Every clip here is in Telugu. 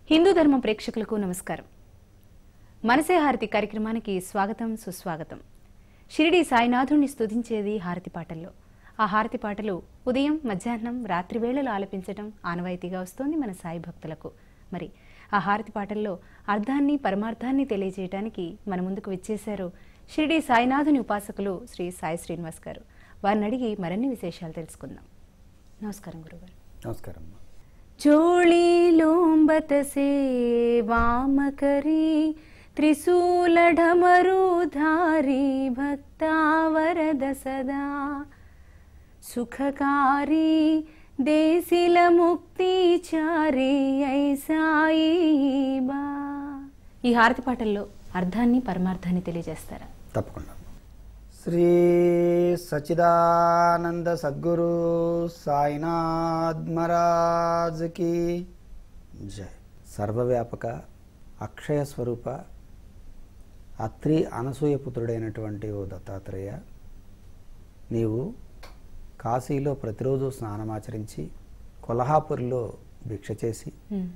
హిందూ ధర్మం ప్రేక్షకులకు నమస్కారం మనసే హారతి కార్యక్రమానికి స్వాగతం సుస్వాగతం షిరిడి సాయినాథుణ్ణి స్తుతించేది హారతి పాటల్లో ఆ హారతి పాటలు ఉదయం మధ్యాహ్నం రాత్రి వేళలు ఆలపించడం ఆనవాయితీగా వస్తోంది మన సాయి భక్తులకు మరి ఆ హారతి పాటల్లో అర్థాన్ని పరమార్థాన్ని తెలియజేయడానికి మన ముందుకు విచ్చేశారు షిరిడి సాయినాథుని ఉపాసకులు శ్రీ సాయి శ్రీనివాస్ గారు వారిని అడిగి మరిన్ని విశేషాలు తెలుసుకుందాం నమస్కారం గురుగారు నమస్కారం అమ్మా. चोळी लोंबत से वाम करी त्रिशूल ढमरुधारी भक्ता वरद सदा सुखकारी देसिल ముక్తిచారి ఐసాయి బా ఈ హారతి పాటల్లో అర్థాన్ని పరమార్థాన్ని తెలియజేస్తారా తప్పకుండా శ్రీ సచిదానంద సద్గురు సాయినాథ్ మహారాజ్కి జై సర్వవ్యాపక అక్షయ స్వరూప అత్రి అనసూయ పుత్రుడైనటువంటి ఓ దత్తాత్రేయ నీవు కాశీలో ప్రతిరోజు స్నానమాచరించి కొల్హాపూర్లో భిక్ష చేసి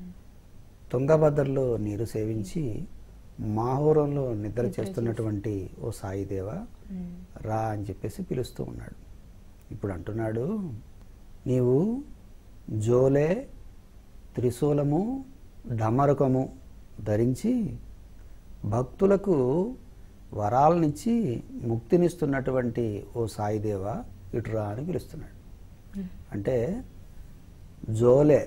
తుంగభద్రలో నీరు సేవించి మాహూరంలో నిద్ర చేస్తున్నటువంటి ఓ సాయిదేవ రా అని చెప్పేసి పిలుస్తూ ఉన్నాడు ఇప్పుడు అంటున్నాడు నీవు జోలే త్రిశూలము డమరుకము ధరించి భక్తులకు వరాలనిచ్చి ముక్తినిస్తున్నటువంటి ఓ సాయిదేవ ఇటురా అని పిలుస్తున్నాడు అంటే జోలే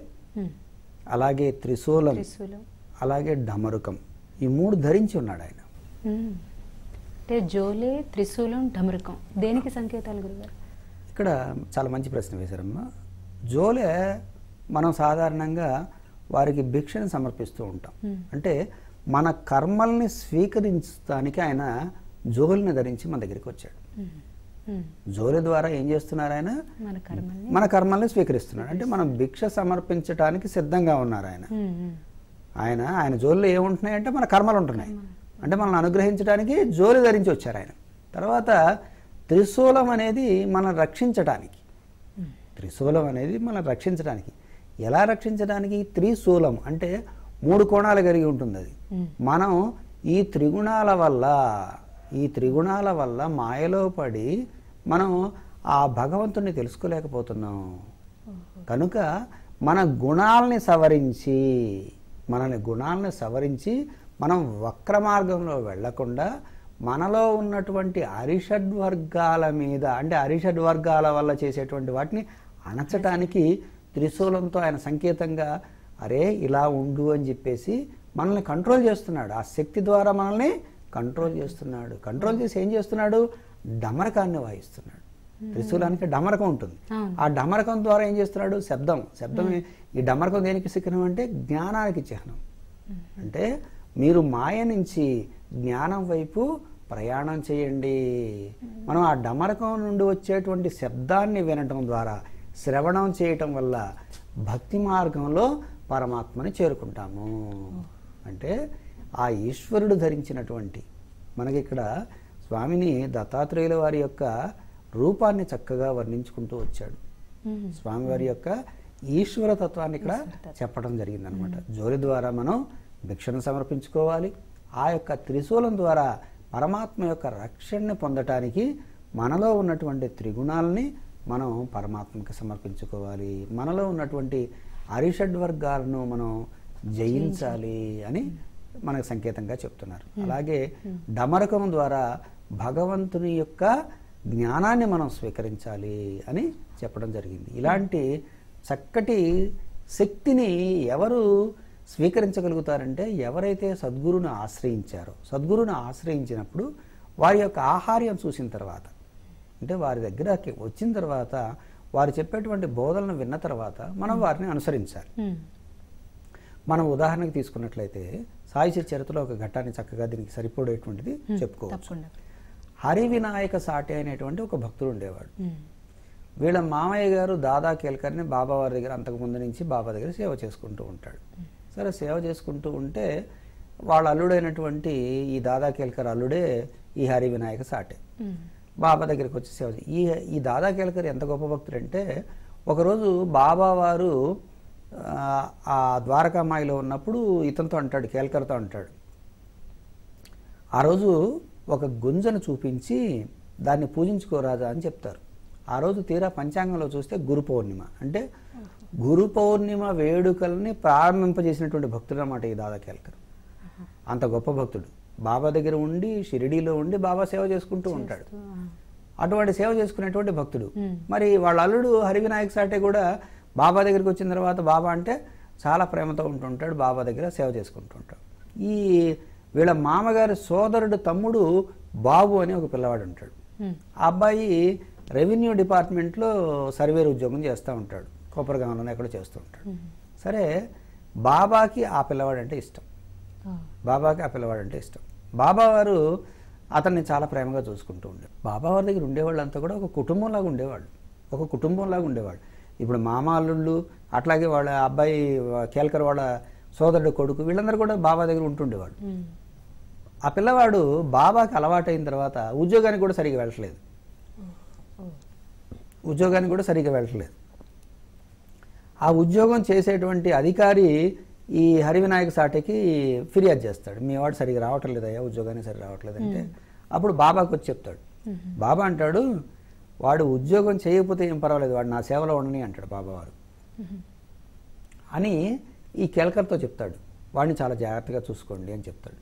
అలాగే త్రిశూలం త్రిశూలం అలాగే డమరుకం ఈ మూడు ధరించి ఉన్నాడు ఆయన మ్మ్. అంటే జోలే త్రిశూలం ఢమరుకం దేనికి సంకేతాలు గురుగారు ఇక్కడ చాలా మంచి ప్రశ్న వేశారమ్మా జోలే మనం సాధారణంగా వారికి భిక్షను సమర్పిస్తూ ఉంటాం Hmm. అంటే మన కర్మల్ని స్వీకరించడానికి ఆయన జోలిని ధరించి మన దగ్గరికి వచ్చాడు మ్మ్. మ్మ్. జోలి ద్వారా ఏం చేస్తున్నారు ఆయన మన కర్మల్ని మన కర్మల్ని స్వీకరిస్తున్నాడు అంటే మనం భిక్ష సమర్పించడానికి సిద్ధంగా ఉన్నారు ఆయన మ్మ్. మ్మ్. ఆయన ఆయన జోలిలో ఏముంటున్నాయి అంటే మన కర్మలు ఉంటున్నాయి అంటే మనల్ని అనుగ్రహించడానికి జోలి ధరించి వచ్చారు ఆయన తర్వాత త్రిశూలం అనేది మనం రక్షించడానికి త్రిశూలం అనేది మనం రక్షించడానికి ఎలా రక్షించడానికి త్రిశూలం అంటే మూడు కోణాలు కలిగి ఉంటుంది అది మ్మ్. మనం ఈ త్రిగుణాల వల్ల ఈ త్రిగుణాల వల్ల మాయలో పడి మనం ఆ భగవంతుణ్ణి తెలుసుకోలేకపోతున్నాం కనుక మన గుణాలని సవరించి మనని గుణాలని సవరించి మనం వక్ర మార్గంలో వెళ్లకుండా మనలో ఉన్నటువంటి అరిషడ్ వర్గాల మీద అంటే అరిషడ్ వర్గాల వల్ల చేసేటువంటి వాటిని అణచటానికి త్రిశూలంతో ఆయన సంకేతంగా అరే ఇలా ఉండు అని చెప్పేసి మనల్ని కంట్రోల్ చేస్తున్నాడు ఆ శక్తి ద్వారా మనల్ని కంట్రోల్ చేస్తున్నాడు కంట్రోల్ చేసి ఏం చేస్తున్నాడు డమరకాన్ని వాయిస్తున్నాడు త్రిశూలానికి డమరకం ఉంటుంది అవును. ఆ డమరకం ద్వారా ఏం చేస్తున్నాడు శబ్దం శబ్దం ఈ డమరకం దేనికి చిహ్నం అంటే జ్ఞానానికి చిహ్నం అంటే మీరు మాయ నుంచి జ్ఞానం వైపు ప్రయాణం చేయండి మనం ఆ డమరకం నుండి వచ్చేటువంటి శబ్దాన్ని వినటం ద్వారా శ్రవణం చేయటం వల్ల భక్తి మార్గంలో పరమాత్మని చేరుకుంటాము అంటే ఆ ఈశ్వరుడు ధరించినటువంటి మనకి ఇక్కడ స్వామిని దత్తాత్రేయుల వారి యొక్క రూపాన్ని చక్కగా వర్ణించుకుంటూ వచ్చాడు మ్మ్. స్వామివారి యొక్క ఈశ్వర తత్వాన్ని ఇక్కడ చెప్పడం జరిగింది అనమాట జోలి ద్వారా మనం భిక్షను సమర్పించుకోవాలి ఆ యొక్క త్రిశూలం ద్వారా పరమాత్మ యొక్క రక్షణని పొందటానికి మనలో ఉన్నటువంటి త్రిగుణాలని మనం పరమాత్మకి సమర్పించుకోవాలి మనలో ఉన్నటువంటి అరిషడ్ వర్గాలను మనం జయించాలి అని మనకు సంకేతంగా చెప్తున్నారు అలాగే డమరకం ద్వారా భగవంతుని యొక్క జ్ఞానాన్ని మనం స్వీకరించాలి అని చెప్పడం జరిగింది ఇలాంటి చక్కటి శక్తిని ఎవరు స్వీకరించగలుగుతారంటే ఎవరైతే సద్గురుని ఆశ్రయించారో సద్గురుని ఆశ్రయించినప్పుడు వారి యొక్క ఆహార్యం చూసిన తర్వాత అంటే వారి దగ్గరకి వచ్చిన తర్వాత వారు చెప్పేటువంటి బోధనలు విన్న తర్వాత మనం వారిని అనుసరించాలి మ్మ్. మనం ఉదాహరణకు తీసుకున్నట్లయితే సాయి చరిత్రలో ఒక ఘట్టాన్ని చక్కగా దీనికి సరిపడేటువంటిది చెప్పుకోవచ్చు తప్పకుండా హరి వినాయక సాటి అనేటువంటి ఒక భక్తుడు ఉండేవాడు మ్మ్. వీళ్ళ మామయ్య గారు దాదా కేల్కర్ని బాబా వారి దగ్గర అంతకు ముందు నుంచి బాబా దగ్గర సేవ చేసుకుంటూ ఉంటాడు సరే సేవ చేసుకుంటూ ఉంటే వాళ్ళ అల్లుడైనటువంటి ఈ దాదా కేల్కర్ అల్లుడే ఈ హరి వినాయక సాటే మ్మ్. బాబా దగ్గరికి వచ్చి సేవ చే- ఈ ఈ దాదా కేల్కర్ ఎంత గొప్ప భక్తుడు అంటే ఒకరోజు బాబా వారు ఆ, ఆ ద్వారకామాయిలో ఉన్నప్పుడు ఇతనితో అంటాడు కేల్కర్తో అంటాడు ఆ రోజు ఒక గుంజను చూపించి దాన్ని పూజించుకోరాదా అని చెప్తారు ఆ రోజు తీరా పంచాంగంలో చూస్తే గురు పౌర్ణిమ అంటే గురు పౌర్ణిమ వేడుకల్ని ప్రారంభింపజేసినటువంటి భక్తుడు అన్నమాట ఈ దాదా కేల్కర్ అంత గొప్ప భక్తుడు బాబా దగ్గర ఉండి షిరిడీలో ఉండి బాబా సేవ చేసుకుంటూ ఉంటాడు అటువంటి సేవ చేసుకునేటువంటి భక్తుడు మరి వాళ్ళ అల్లుడు హరివినాయక్ సాటే కూడా బాబా దగ్గరికి వచ్చిన తర్వాత బాబా అంటే చాలా ప్రేమతో ఉంటుంటాడు బాబా దగ్గర సేవ చేసుకుంటూ ఉంటాడు ఈ వీళ్ళ మామగారి సోదరుడు తమ్ముడు బాబు అని ఒక పిల్లవాడు ఉంటాడు ఆ అబ్బాయి రెవెన్యూ డిపార్ట్మెంట్లో సర్వేర్ ఉద్యోగం చేస్తూ ఉంటాడు కొప్పరగాంలోనే ఎక్కడో చేస్తూ ఉంటాడు సరే బాబాకి ఆ పిల్లవాడు అంటే ఇష్టం బాబాకి ఆ పిల్లవాడు అంటే ఇష్టం బాబా వారు అతన్ని చాలా ప్రేమగా చూసుకుంటూ ఉండే బాబా వారి దగ్గర ఉండేవాళ్ళంతా కూడా ఒక కుటుంబంలాగా ఉండేవాళ్ళు ఒక కుటుంబంలాగా ఉండేవాళ్ళు ఇప్పుడు మామ అల్లుళ్ళు అట్లాగే వాళ్ళ అబ్బాయి కేల్కర్ వాళ్ళ సోదరుడు కొడుకు వీళ్ళందరూ కూడా బాబా దగ్గర ఉంటుండేవాళ్ళు ఆ పిల్లవాడు బాబాకి అలవాటైన తర్వాత ఉద్యోగానికి కూడా సరిగా వెళ్ళట్లేదు ఉద్యోగానికి కూడా సరిగా వెళ్ళట్లేదు ఆ ఉద్యోగం చేసేటువంటి అధికారి ఈ హరివినాయక సాటికి ఫిర్యాదు చేస్తాడు మీ వాడు సరిగా రావటం లేదయ్యా ఉద్యోగానికి సరిగా రావట్లేదు అంటే అప్పుడు బాబాకు వచ్చి చెప్తాడు బాబా అంటాడు వాడు ఉద్యోగం చేయకపోతే ఏం పర్వాలేదు వాడు నా సేవలో ఉండని అంటాడు బాబావారు అని ఈ కేల్కర్తో చెప్తాడు వాడిని చాలా జాగ్రత్తగా చూసుకోండి అని చెప్తాడు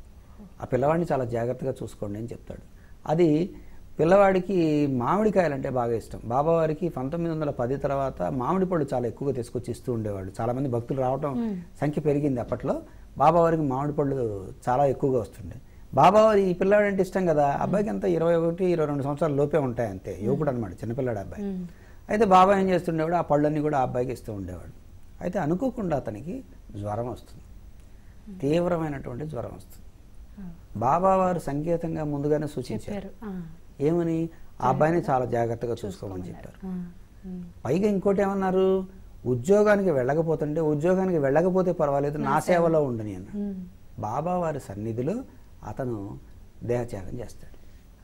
ఆ పిల్లవాడిని చాలా జాగ్రత్తగా చూసుకోండి అని చెప్తాడు అది పిల్లవాడికి మామిడికాయలు అంటే బాగా ఇష్టం బాబావారికి పంతొమ్మిది వందల పది తర్వాత మామిడి పళ్ళు చాలా ఎక్కువగా తీసుకొచ్చి ఇస్తూ ఉండేవాడు చాలా మంది భక్తులు రావటం సంఖ్య పెరిగింది అప్పట్లో బాబావారికి మామిడి పళ్ళు చాలా ఎక్కువగా వస్తుండే బాబావారి ఈ పిల్లవాడు అంటే ఇష్టం కదా అబ్బాయికి అంతా ఇరవై ఒకటి ఇరవై రెండు సంవత్సరాల లోపే ఉంటాయి అంతే యువకుడు అనమాట చిన్నపిల్లాడు అబ్బాయి అయితే బాబా ఏం చేస్తుండేవాడు ఆ పళ్ళన్నీ కూడా ఆ అబ్బాయికి ఇస్తూ ఉండేవాడు అయితే అనుకోకుండా అతనికి జ్వరం వస్తుంది తీవ్రమైనటువంటి జ్వరం వస్తుంది బాబా వారు సంకేతంగా ముందుగానే సూచించారు చెప్పారు ఆ. ఏమని ఆ అబ్బాయిని చాలా జాగ్రత్తగా చూసుకోమని చెప్పారు ఆ. ఉమ్. పైగా ఇంకోటి ఏమన్నారు ఉద్యోగానికి వెళ్ళకపోతుంటే ఉద్యోగానికి వెళ్ళకపోతే పర్వాలేదు నా సేవలో ఉండని అన్నాడు ఉమ్. బాబా వారి సన్నిధిలో అతను దేహత్యాగం చేస్తాడు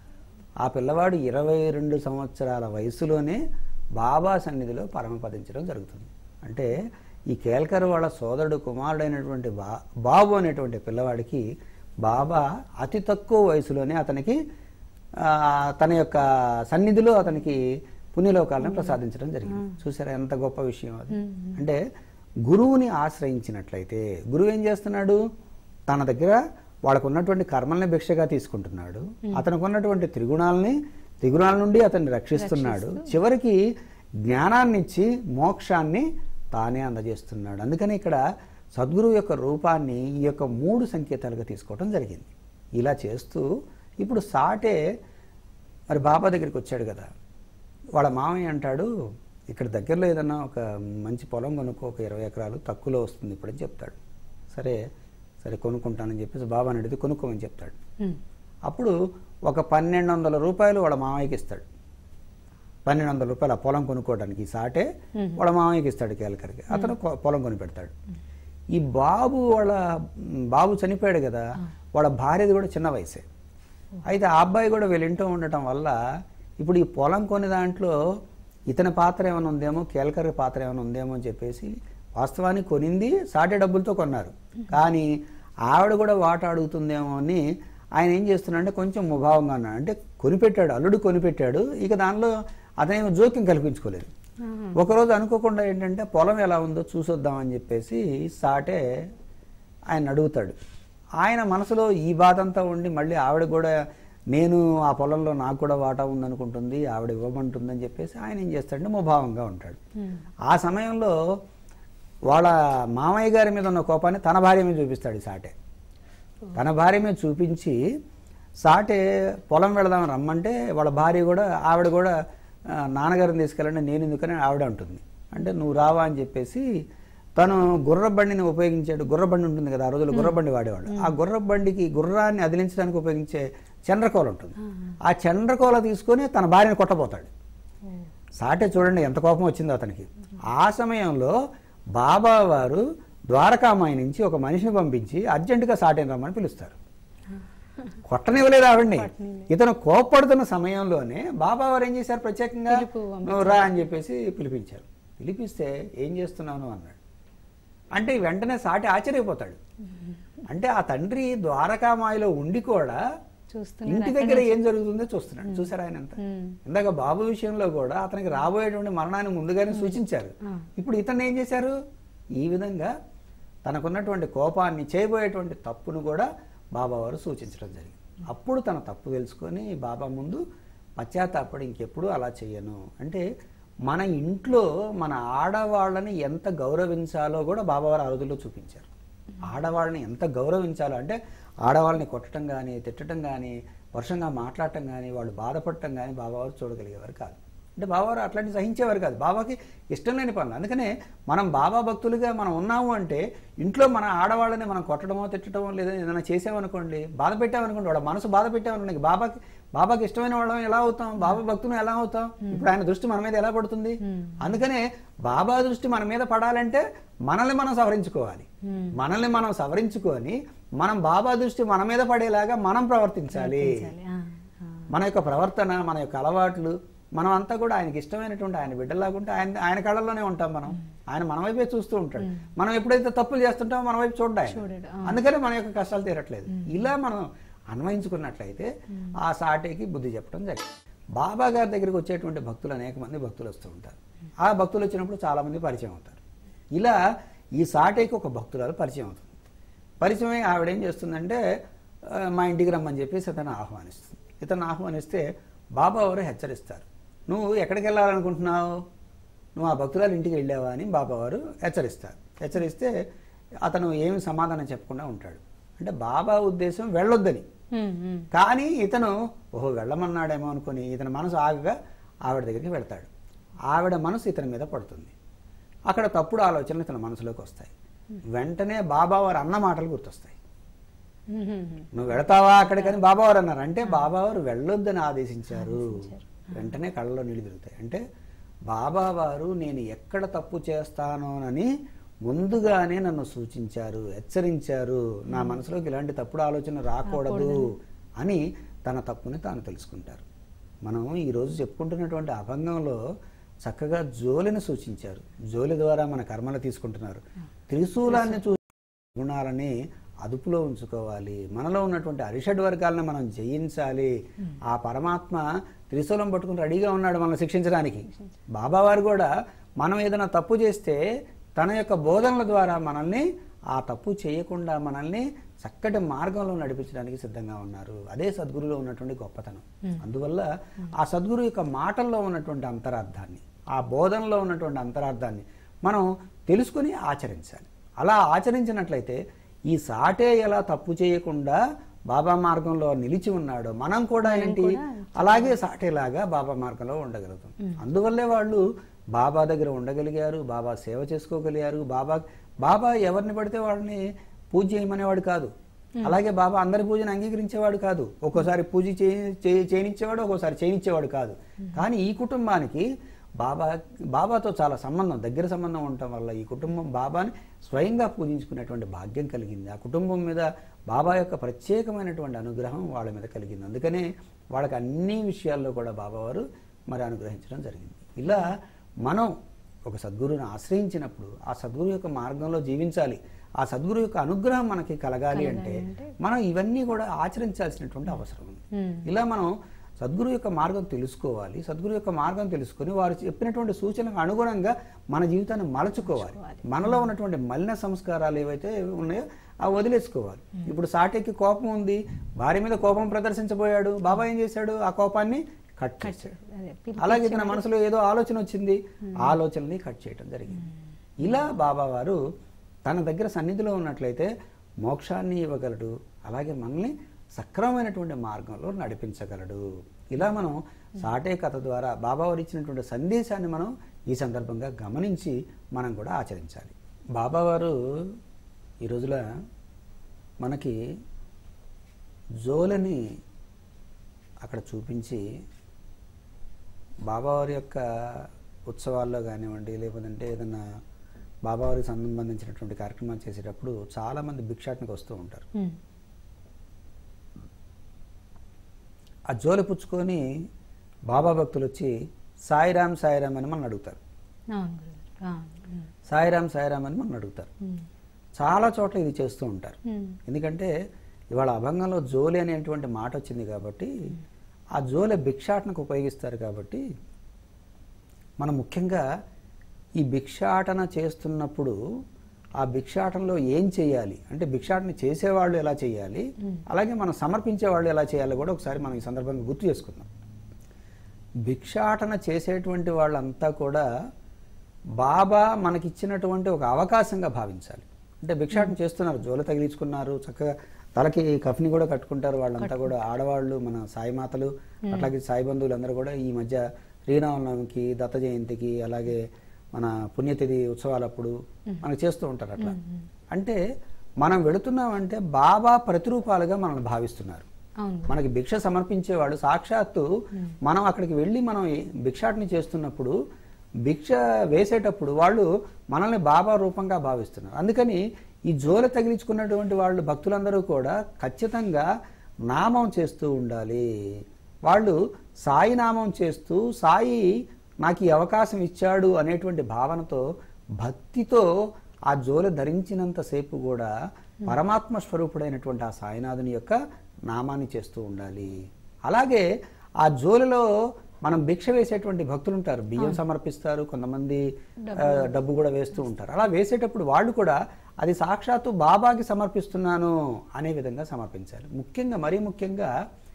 ఆ పిల్లవాడు ఇరవై రెండు సంవత్సరాల వయసులోనే బాబా సన్నిధిలో పరమపదించడం జరుగుతుంది అంటే ఈ కేల్కర్ వాళ్ళ సోదరుడు కుమారుడైనటువంటి బా బాబు అనేటువంటి పిల్లవాడికి బాబా అతి తక్కువ వయసులోనే అతనికి ఆ, తన యొక్క సన్నిధిలో అతనికి పుణ్యలోకాలను ప్రసాదించడం జరిగింది చూసారా ఎంత గొప్ప విషయం అది అంటే గురువుని ఆశ్రయించినట్లయితే గురువు ఏం చేస్తున్నాడు తన దగ్గర వాళ్ళకు ఉన్నటువంటి కర్మల్ని భిక్షగా తీసుకుంటున్నాడు అతనికి ఉన్నటువంటి త్రిగుణాలని త్రిగుణాల నుండి అతన్ని రక్షిస్తున్నాడు చివరికి జ్ఞానాన్ని ఇచ్చి మోక్షాన్ని తానే అందజేస్తున్నాడు అందుకని ఇక్కడ సద్గురువు యొక్క రూపాన్ని ఈ యొక్క మూడు సంకేతాలుగా తీసుకోవడం జరిగింది ఇలా చేస్తూ ఇప్పుడు సాటే మరి బాబా దగ్గరికి వచ్చాడు కదా వాళ్ళ మామయ్య అంటాడు ఇక్కడ దగ్గరలో ఏదన్నా ఒక మంచి పొలం కొనుక్కో ఒక ఇరవై ఎకరాలు తక్కువలో వస్తుంది ఇప్పుడని చెప్తాడు సరే సరే కొనుక్కుంటానని చెప్పేసి బాబాని అడిగితే కొనుక్కోమని చెప్తాడు ఉమ్. అప్పుడు ఒక పన్నెండు వందల రూపాయలు వాళ్ళ మామయ్యకి ఇస్తాడు పన్నెండు వందల రూపాయలు ఆ పొలం కొనుక్కోవడానికి ఈ సాటే వాళ్ళ మామయ్యకి ఇస్తాడు కేలకరికి అతను కొ- పొలం కొని పెడతాడు ఈ బాబు వాళ్ళ బాబు చనిపోయాడు కదా వాళ్ళ భార్యది కూడా చిన్న వయసే అయితే ఆ అబ్బాయి కూడా వీళ్ళింటూ ఉండటం వల్ల ఇప్పుడు ఈ పొలం కొని దాంట్లో ఇతని పాత్ర ఏమైనా ఉందేమో కేల్కర్ పాత్ర ఏమైనా ఉందేమో అని చెప్పేసి వాస్తవానికి కొనింది సాటే డబ్బులతో కొన్నారు కానీ ఆవిడ కూడా వాట అడుగుతుందేమో అని ఆయన ఏం చేస్తున్నాడంటే కొంచెం ముభావంగా అన్నాడు అంటే కొనిపెట్టాడు అల్లుడు కొనిపెట్టాడు ఇక దానిలో అతనేమో జోక్యం కల్పించుకోలేదు ఒకరోజు అనుకోకుండా ఏంటంటే పొలం ఎలా ఉందో చూసొద్దామని చెప్పేసి సాటే ఆయన అడుగుతాడు ఆయన మనసులో ఈ బాధ అంతా ఉండి మళ్ళీ ఆవిడ కూడా నేను ఆ పొలంలో నాకు కూడా వాటా ఉందనుకుంటుంది ఆవిడ ఇవ్వమంటుందని చెప్పేసి ఆయన ఏం చేస్తాడంటే ముభావంగా ఉంటాడు ఆ సమయంలో వాళ్ళ మామయ్య గారి మీద ఉన్న కోపాన్ని తన భార్య మీద చూపిస్తాడు ఈ సాటే తన భార్య మీద చూపించి సాటే పొలం వెళదాం రమ్మంటే వాళ్ళ భార్య కూడా ఆవిడ కూడా "ఆ, నాన్నగారిని తీసుకెళ్ళండి నేను ఎందుకని ఆవిడ అంటుంది అంటే నువ్వు రావా అని చెప్పేసి తను గుర్రబండిని ఉపయోగించాడు గుర్రబండి ఉంటుంది కదా ఆ రోజుల్లో గుర్రబండి వాడేవాడు ఆ గుర్రబండికి గుర్రాన్ని అదిలించడానికి ఉపయోగించే చండ్రకోల ఉంటుంది ఆ చండ్రకోల తీసుకొని తన భార్యను కొట్టబోతాడు సాటే చూడండి ఎంత కోపం వచ్చిందో అతనికి ఆ సమయంలో బాబా వారు ద్వారకామాయి నుంచి ఒక మనిషిని పంపించి అర్జెంటుగా సాటేని రమ్మని పిలుస్తారు కొట్టనివ్వలేదు ఆవిడ్ని ఇతను కోప్పడుతున్న సమయంలోనే బాబా వారు ఏం చేశారు ప్రత్యేకంగా పిలుపు "నువ్వు రా అని చెప్పేసి పిలిపించారు పిలిపిస్తే ఏం చేస్తున్నాను అన్నాడు అంటే వెంటనే సాటి ఆశ్చర్యపోతాడు అంటే ఆ తండ్రి ద్వారకామాయిలో ఉండి కూడా చూస్తున్నారు ఇంటి దగ్గర ఏం జరుగుతుందో చూస్తున్నాడు చూసారా ఆయన అంతా ఉమ్. ఇందాక బాబు విషయంలో కూడా అతనికి రాబోయేటువంటి మరణాన్ని ముందుగానే సూచించారు ఆ. ఇప్పుడు ఇతను ఏం చేశారు ఈ విధంగా తనకున్నటువంటి కోపాన్ని చేయబోయేటువంటి తప్పును కూడా బాబా వారు సూచించడం జరిగింది అప్పుడు తన తప్పు తెలుసుకొని బాబా ముందు పశ్చాత్తాపడి ఇంకెప్పుడు అలా చేయను అంటే మన ఇంట్లో మన ఆడవాళ్ళని ఎంత గౌరవించాలో కూడా బాబావారు ఆ రోజుల్లో చూపించారు ఆడవాళ్ళని ఎంత గౌరవించాలో అంటే ఆడవాళ్ళని కొట్టడం కానీ తిట్టడం కానీ వర్షంగా మాట్లాడటం కానీ వాళ్ళు బాధపడటం కానీ బాబావారు చూడగలిగేవారు కాదు అంటే బాబావారు అట్లాంటి సహించేవారు కాదు బాబాకి ఇష్టం లేని పనులు అందుకనే మనం బాబా భక్తులుగా మనం ఉన్నాము అంటే ఇంట్లో మన ఆడవాళ్ళని మనం కొట్టడమో తిట్టడమో లేదా ఏదైనా చేసామనుకోండి బాధ పెట్టామనుకోండి వాళ్ళ మనసు బాధ పెట్టామనుకోండి బాబాకి బాబాకి ఇష్టమైన వాళ్ళం ఎలా అవుతాం బాబా భక్తులు ఎలా అవుతాం ఇప్పుడు ఆయన దృష్టి మన మీద ఎలా పడుతుంది అందుకనే బాబా దృష్టి మన మీద పడాలంటే మనల్ని మనం సవరించుకోవాలి ఉమ్. మనల్ని మనం సవరించుకొని మనం బాబా దృష్టి మన మీద పడేలాగా మనం ప్రవర్తించాలి చాలి. ఆ, ఆ. మన యొక్క ప్రవర్తన మన యొక్క అలవాట్లు మనం అంతా కూడా ఆయనకి ఇష్టమైనటువంటి ఆయన బిడ్డలాగుంటే ఆయన ఆయన కళ్ళల్లోనే ఉంటాం మనం ఆయన మన వైపే చూస్తూ ఉంటాడు మనం ఎప్పుడైతే తప్పులు చేస్తుంటామో మన వైపు చూడ్డా ఆయన. చూడడు, ఆ. అందుకని మన యొక్క కష్టాలు తీరట్లేదు ఇలా మనం అన్వయించుకున్నట్లయితే ఆ సాటికి బుద్ధి చెప్పడం జరిగింది బాబా గారి దగ్గరికి వచ్చేటువంటి భక్తులు అనేక మంది భక్తులు వస్తూ ఉంటారు ఆ భక్తులు వచ్చినప్పుడు చాలా మంది పరిచయం అవుతారు ఇలా ఈ సాటేకి ఒక భక్తురాలు పరిచయం అవుతుంది పరిచయం అయ్యి ఆవిడ ఏం చేస్తుందంటే ఆ, మా ఇంటికి రమ్మని చెప్పేసి ఇతను ఆహ్వానిస్తుంది ఇతను ఆహ్వానిస్తే బాబా వారు హెచ్చరిస్తారు నువ్వు ఎక్కడికి వెళ్ళాలనుకుంటున్నావు నువ్వు ఆ భక్తురాలు ఇంటికి వెళ్ళావా అని బాబా వారు హెచ్చరిస్తారు హెచ్చరిస్తే అతను ఏమి సమాధానం చెప్పకుండా ఉంటాడు అంటే బాబా ఉద్దేశం వెళ్ళొద్దని ఉమ్, ఉమ్. కానీ ఇతను ఓహో వెళ్ళమన్నాడేమో అనుకుని ఇతని మనసు ఆగగా ఆవిడ దగ్గరికి వెళ్తాడు ఆవిడ మనసు ఇతని మీద పడుతుంది అక్కడ తప్పుడు ఆలోచనలు ఇతని మనసులోకి వస్తాయి వెంటనే బాబావారు అన్న మాటలు గుర్తొస్తాయి ఉమ్, ఉమ్, ఉమ్. నువ్వు వెళతావా అక్కడికని బాబావారు అన్నారు అంటే బాబావారు వెళ్ళొద్దని ఆదేశించారు వెంటనే కళ్ళలో నీళ్ళు తిరుగుతాయి అంటే బాబావారు నేను ఎక్కడ తప్పు చేస్తానోనని ముందుగానే నన్ను సూచించారు హెచ్చరించారు నా మనసులోకి ఇలాంటి తప్పుడు ఆలోచన రాకూడదు అని తన తప్పుని తాను తెలుసుకుంటారు మనం ఈరోజు చెప్పుకుంటున్నటువంటి అభంగంలో చక్కగా జోలిని సూచించారు జోలి ద్వారా మన కర్మలు తీసుకుంటున్నారు త్రిశూలాన్ని చూ గుణాలని అదుపులో ఉంచుకోవాలి మనలో ఉన్నటువంటి అరిషడ్ వర్గాలను మనం జయించాలి ఆ పరమాత్మ త్రిశూలం పట్టుకుని రెడీగా ఉన్నాడు మనల్ని శిక్షించడానికి బాబావారు కూడా మనం ఏదైనా తప్పు చేస్తే తన యొక్క బోధనల ద్వారా మనల్ని ఆ తప్పు చేయకుండా మనల్ని చక్కటి మార్గంలో నడిపించడానికి సిద్ధంగా ఉన్నారు అదే సద్గురులో ఉన్నటువంటి గొప్పతనం అందువల్ల ఆ సద్గురు యొక్క మాటల్లో ఉన్నటువంటి అంతరార్థాన్ని ఆ బోధనలో ఉన్నటువంటి అంతరార్థాన్ని మనం తెలుసుకుని ఆచరించాలి అలా ఆచరించినట్లయితే ఈ సాటే ఎలా తప్పు చేయకుండా బాబా మార్గంలో నిలిచి ఉన్నాడో మనం కూడా ఏంటి అలాగే సాటేలాగా బాబా మార్గంలో ఉండగలుగుతాం అందువల్లే వాళ్ళు బాబా దగ్గర ఉండగలిగారు బాబా సేవ చేసుకోగలిగారు బాబా బాబా ఎవరిని పడితే వాళ్ళని పూజ చేయమనేవాడు కాదు అలాగే బాబా అందరి పూజను అంగీకరించేవాడు కాదు ఒక్కోసారి పూజ చేయి- చేయి- చేయనిచ్చేవాడు ఒక్కోసారి చేయనిచ్చేవాడు కాదు కానీ ఈ కుటుంబానికి బాబా బాబాతో చాలా సంబంధం దగ్గర సంబంధం ఉండటం వల్ల ఈ కుటుంబం బాబాని స్వయంగా పూజించుకునేటువంటి భాగ్యం కలిగింది ఆ కుటుంబం మీద బాబా యొక్క ప్రత్యేకమైనటువంటి అనుగ్రహం వాళ్ళ మీద కలిగింది అందుకనే వాళ్ళకి అన్ని విషయాల్లో కూడా బాబావారు మరి అనుగ్రహించడం జరిగింది ఇలా మనం ఒక సద్గురుని ఆశ్రయించినప్పుడు ఆ సద్గురు యొక్క మార్గంలో జీవించాలి ఆ సద్గురు యొక్క అనుగ్రహం మనకి కలగాలి అంటే మనం ఇవన్నీ కూడా ఆచరించాల్సినటువంటి అవసరం ఉంది ఉమ్. ఇలా మనం సద్గురు యొక్క మార్గం తెలుసుకోవాలి సద్గురు యొక్క మార్గం తెలుసుకొని వారు చెప్పినటువంటి సూచనలకు అనుగుణంగా మన జీవితాన్ని మలచుకోవాలి మనలో ఉన్నటువంటి మలిన సంస్కారాలు ఏవైతే ఉన్నాయో అవి వదిలేసుకోవాలి ఇప్పుడు సాటికి కోపం ఉంది భార్య మీద కోపం ప్రదర్శించబోయాడు బాబా ఏం చేశాడు ఆ కోపాన్ని కట్ చేశాడు అదే, పిలిపి- అలాగే తన మనసులో ఏదో ఆలోచన వచ్చింది ఆ ఆలోచనని కట్ చేయడం జరిగింది ఇలా బాబా వారు తన దగ్గర సన్నిధిలో ఉన్నట్లయితే మోక్షాన్ని ఇవ్వగలడు అలాగే మనల్ని సక్రమమైనటువంటి మార్గంలో నడిపించగలడు ఇలా మనం సాటే కథ ద్వారా బాబా వారు ఇచ్చినటువంటి సందేశాన్ని మనం ఈ సందర్భంగా గమనించి మనం కూడా ఆచరించాలి బాబావారు ఈ రోజుల మనకి జోలని అక్కడ చూపించి బాబావారి యొక్క ఉత్సవాల్లో కానివ్వండి లేకపోతే ఏదైనా బాబావారికి సంబంధించినటువంటి కార్యక్రమాలు చేసేటప్పుడు చాలామంది భిక్షాటనకి వస్తూ ఉంటారు ఉమ్. ఆ జోలి పుచ్చుకొని బాబా భక్తులు వచ్చి సాయిరామ్ సాయిరామ్ అని మనం అడుగుతారు అవును గురుగారు. ఆ, ఉమ్. సాయిరామ్ సాయిరామ్ అని మనం అడుగుతారు చాలా చోట్ల ఇది చేస్తూ ఉంటారు ఎందుకంటే ఇవాళ అభంగంలో జోలి అనేటువంటి మాట వచ్చింది కాబట్టి ఆ జోలె భిక్షాటనకు ఉపయోగిస్తారు కాబట్టి మనం ముఖ్యంగా ఈ భిక్షాటన చేస్తున్నప్పుడు ఆ భిక్షాటనలో ఏం చేయాలి అంటే భిక్షాటన చేసేవాళ్ళు ఎలా చేయాలి అలాగే మనం సమర్పించే వాళ్ళు ఎలా చేయాలో కూడా ఒకసారి మనం ఈ సందర్భంగా గుర్తు చేసుకుందాం భిక్షాటన చేసేటువంటి వాళ్ళంతా కూడా బాబా మనకిచ్చినటువంటి ఒక అవకాశంగా భావించాలి అంటే భిక్షాటన చేస్తున్నారు జోల తగిలించుకున్నారు చక్కగా తలకి కఫ్ని కూడా కట్టుకుంటారు వాళ్ళంతా కూడా ఆడవాళ్ళు మన సాయి మాతలు అట్లాగే సాయి బంధువులు అందరూ కూడా ఈ మధ్య శ్రీరామనవమికి దత్త జయంతికి అలాగే మన పుణ్యతిథి ఉత్సవాలప్పుడు మనకు చేస్తూ ఉంటారు అట్లా అంటే మనం వెళుతున్నామంటే బాబా ప్రతిరూపాలుగా మనల్ని భావిస్తున్నారు అవును మనకి భిక్ష సమర్పించేవాడు సాక్షాత్తు మనం అక్కడికి వెళ్ళి మనం ఈ భిక్షాటని చేస్తున్నప్పుడు భిక్ష వేసేటప్పుడు వాళ్ళు మనల్ని బాబా రూపంగా భావిస్తున్నారు అందుకని ఈ జోల తగిలించుకున్నటువంటి వాళ్ళు భక్తులందరూ కూడా ఖచ్చితంగా నామం చేస్తూ ఉండాలి వాళ్ళు సాయి నామం చేస్తూ సాయి నాకు ఈ అవకాశం ఇచ్చాడు అనేటువంటి భావనతో భక్తితో ఆ జోల ధరించినంతసేపు కూడా పరమాత్మ స్వరూపుడైనటువంటి ఆ సాయినాథుని యొక్క నామాన్ని చేస్తూ ఉండాలి అలాగే ఆ జోలిలో మనం భిక్ష వేసేటువంటి భక్తులు ఉంటారు బియ్యం సమర్పిస్తారు కొంతమంది ఆ, డబ్బు కూడా వేస్తూ ఉంటారు అలా వేసేటప్పుడు వాళ్ళు కూడా అది సాక్షాత్తు బాబాకి సమర్పిస్తున్నాను అనే విధంగా సమర్పించాలి ముఖ్యంగా మరీ ముఖ్యంగా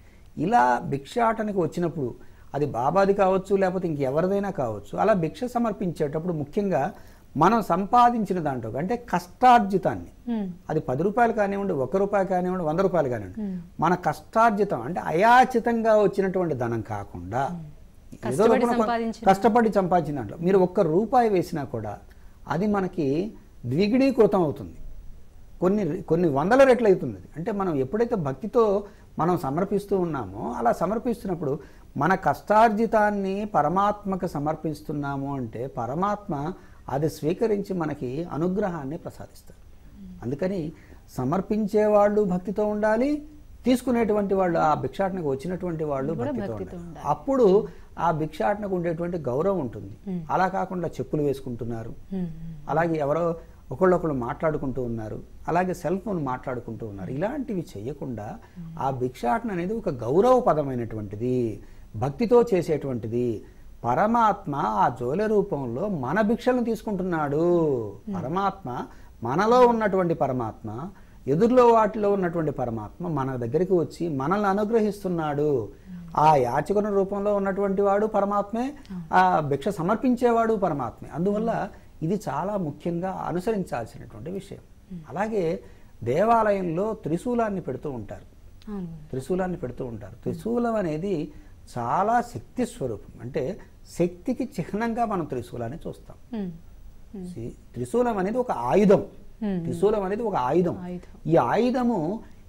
ఇలా భిక్షాటనకి వచ్చినప్పుడు అది బాబాది కావచ్చు లేకపోతే ఇంకెవరిదైనా కావచ్చు అలా భిక్ష సమర్పించేటప్పుడు ముఖ్యంగా మనం సంపాదించిన దాంట్లో అంటే కష్టార్జితాన్ని అది పది రూపాయలు కానివ్వండి ఒక రూపాయి కానివ్వండి వంద రూపాయలు కానివ్వండి మన కష్టార్జితం అంటే అయాచితంగా వచ్చినటువంటి ధనం కాకుండా ఏదో కష్టపడి రూపంలో కొ- సంపాదించిన- కష్టపడి సంపాదించిన దాంట్లో మీరు ఒక్క రూపాయి వేసినా కూడా అది మనకి ద్విగుణీకృతం అవుతుంది కొన్ని కొన్ని వందల రెట్లు అవుతుంది అది. అంటే మనం ఎప్పుడైతే భక్తితో మనం సమర్పిస్తూ ఉన్నామో అలా సమర్పిస్తున్నప్పుడు మన కష్టార్జితాన్ని పరమాత్మకు సమర్పిస్తున్నాము అంటే పరమాత్మ అది స్వీకరించి మనకి అనుగ్రహాన్ని ప్రసాదిస్తారు అందుకని సమర్పించే వాళ్ళు భక్తితో ఉండాలి తీసుకునేటువంటి వాళ్ళు ఆ భిక్షాటనకు వచ్చినటువంటి వాళ్ళు కూడా భక్తితో భక్తితో ఉండాలి ఉండాలి. అప్పుడు ఆ భిక్షాటనకు ఉండేటువంటి గౌరవం ఉంటుంది అలా కాకుండా చెప్పులు వేసుకుంటున్నారు అలాగే ఎవరో ఒకళ్ళొకళ్ళు మాట్లాడుకుంటూ ఉన్నారు అలాగే సెల్ ఫోన్ మాట్లాడుకుంటూ ఉన్నారు ఇలాంటివి చేయకుండా ఆ భిక్షాటన అనేది ఒక గౌరవపదమైనటువంటిది భక్తితో చేసేటువంటిది పరమాత్మ ఆ జోల రూపంలో మన భిక్షలను తీసుకుంటున్నాడు పరమాత్మ మనలో ఉన్నటువంటి పరమాత్మ ఎదురులో వాటిలో ఉన్నటువంటి పరమాత్మ మన దగ్గరికి వచ్చి మనల్ని అనుగ్రహిస్తున్నాడు ఆ యాచకుని రూపంలో ఉన్నటువంటి వాడు పరమాత్మే ఆ భిక్ష సమర్పించేవాడు పరమాత్మే అందువల్ల ఇది చాలా ముఖ్యంగా అనుసరించాల్సినటువంటి విషయం అలాగే దేవాలయంలో త్రిశూలాన్ని పెడుతూ ఉంటారు అవును త్రిశూలాన్ని పెడుతూ ఉంటారు త్రిశూలం అనేది చాలా శక్తి స్వరూపం అంటే శక్తికి చిహ్నంగా మనం త్రిశూలాన్ని చూస్తాం ఉమ్. సి- త్రిశూలం అనేది ఒక ఆయుధం త్రిశూలం అనేది ఒక ఆయుధం ఆయుధం. ఈ ఆయుధము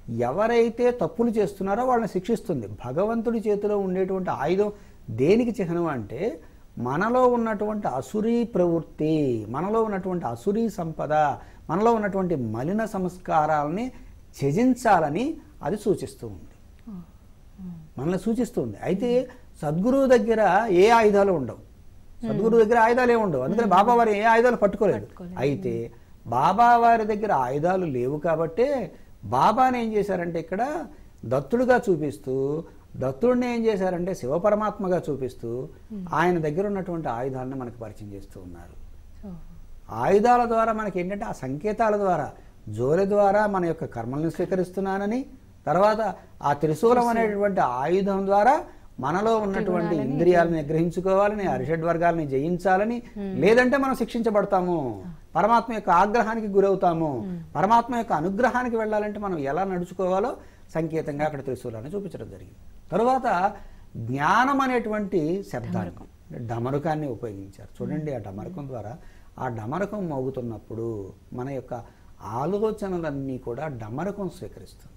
ఎవరైతే తప్పులు చేస్తున్నారో వాళ్ళని శిక్షిస్తుంది భగవంతుడి చేతిలో ఉండేటువంటి ఆయుధం దేనికి చిహ్నం అంటే మనలో ఉన్నటువంటి అసురీ ప్రవృత్తి మనలో ఉన్నటువంటి అసురీ సంపద మనలో ఉన్నటువంటి మలిన సంస్కారాలని త్యజించాలని అది సూచిస్తూ ఉంది మనల్ని సూచిస్తుంది అయితే సద్గురువు దగ్గర ఏ ఆయుధాలు ఉండవు సద్గురువు దగ్గర ఆయుధాలు ఏమి ఉండవు అందుకని బాబా వారు ఏ ఆయుధాలు పట్టుకోలేదు పట్టుకోలేదు. అయితే బాబా వారి దగ్గర ఆయుధాలు లేవు కాబట్టే బాబాని ఏం చేశారంటే ఇక్కడ దత్తుడుగా చూపిస్తూ దత్తుడిని ఏం చేశారంటే శివపరమాత్మగా చూపిస్తూ ఆయన దగ్గర ఉన్నటువంటి ఆయుధాలను మనకు పరిచయం చేస్తూ ఉన్నారు సో ఆయుధాల ద్వారా మనకి ఏంటంటే ఆ సంకేతాల ద్వారా జోలి ద్వారా మన యొక్క కర్మల్ని స్వీకరిస్తున్నానని తర్వాత ఆ త్రిశూలం అనేటువంటి ఆయుధం ద్వారా మనలో ఉన్నటువంటి ఇంద్రియాలను నిగ్రహించుకోవాలని అరిషడ్ వర్గాలని జయించాలని లేదంటే మనం శిక్షించబడతాము పరమాత్మ యొక్క ఆగ్రహానికి గురవుతాము పరమాత్మ యొక్క అనుగ్రహానికి వెళ్ళాలంటే మనం ఎలా నడుచుకోవాలో సంకేతంగా అక్కడ త్రిశూలాన్ని చూపించడం జరిగింది తరువాత జ్ఞానం అనేటువంటి శబ్దాన్ని డమరుకాన్ని ఉపయోగించారు చూడండి ఆ డమరుకం ద్వారా ఆ డమరకం మోగుతున్నప్పుడు మన యొక్క ఆలోచనలన్నీ కూడా డమరకం స్వీకరిస్తుంది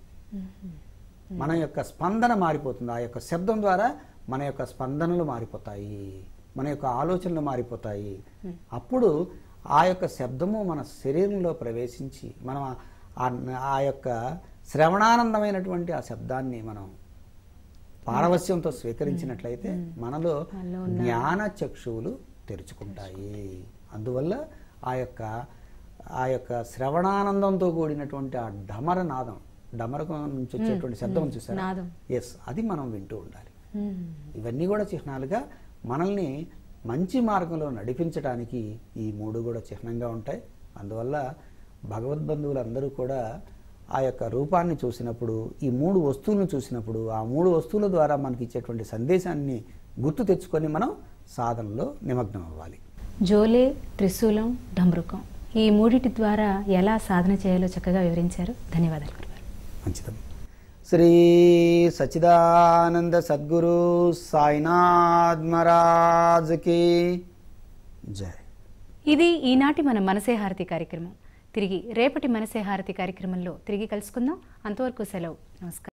మన యొక్క స్పందన మారిపోతుంది ఆ యొక్క శబ్దం ద్వారా మన యొక్క స్పందనలు మారిపోతాయి మన యొక్క ఆలోచనలు మారిపోతాయి అప్పుడు ఆ యొక్క శబ్దము మన శరీరంలో ప్రవేశించి మనం ఆ- ఆ యొక్క శ్రవణానందమైనటువంటి ఆ శబ్దాన్ని మనం పారవస్యంతో స్వీకరించినట్లయితే మనలో మనలో జ్ఞాన చక్షువులు తెరుచుకుంటాయి అందువల్ల ఆ యొక్క ఆ యొక్క శ్రవణానందంతో కూడినటువంటి ఆ డమర నాదం డమరకు నుంచి వచ్చేటువంటి శబ్దం చూసారా నాదం. ఎస్ అది మనం వింటూ ఉండాలి మ్మ్. ఇవన్నీ కూడా చిహ్నాలుగా మనల్ని మంచి మార్గంలో నడిపించడానికి ఈ మూడు కూడా చిహ్నంగా ఉంటాయి అందువల్ల భగవద్బంధువులందరూ కూడా ఆ యొక్క రూపాన్ని చూసినప్పుడు ఈ మూడు వస్తువులను చూసినప్పుడు ఆ మూడు వస్తువుల ద్వారా మనకి ఇచ్చేటువంటి సందేశాన్ని గుర్తు తెచ్చుకొని మనం సాధనలో నిమగ్నం అవ్వాలి జోలే త్రిశూలం ఢమరుకం ఈ మూడిటి ద్వారా ఎలా సాధన చేయాలో చక్కగా వివరించారు ధన్యవాదాలు గురుగారు మంచిదమ్మ శ్రీ సచిదానంద సద్గురు సాయినాథ్ మహారాజ్కి జై ఇది ఈనాటి మన మనసే హారతి కార్యక్రమం తిరిగి రేపటి మనసే హారతి కార్యక్రమంలో తిరిగి కలుసుకుందాం అంతవరకు సెలవు నమస్కారం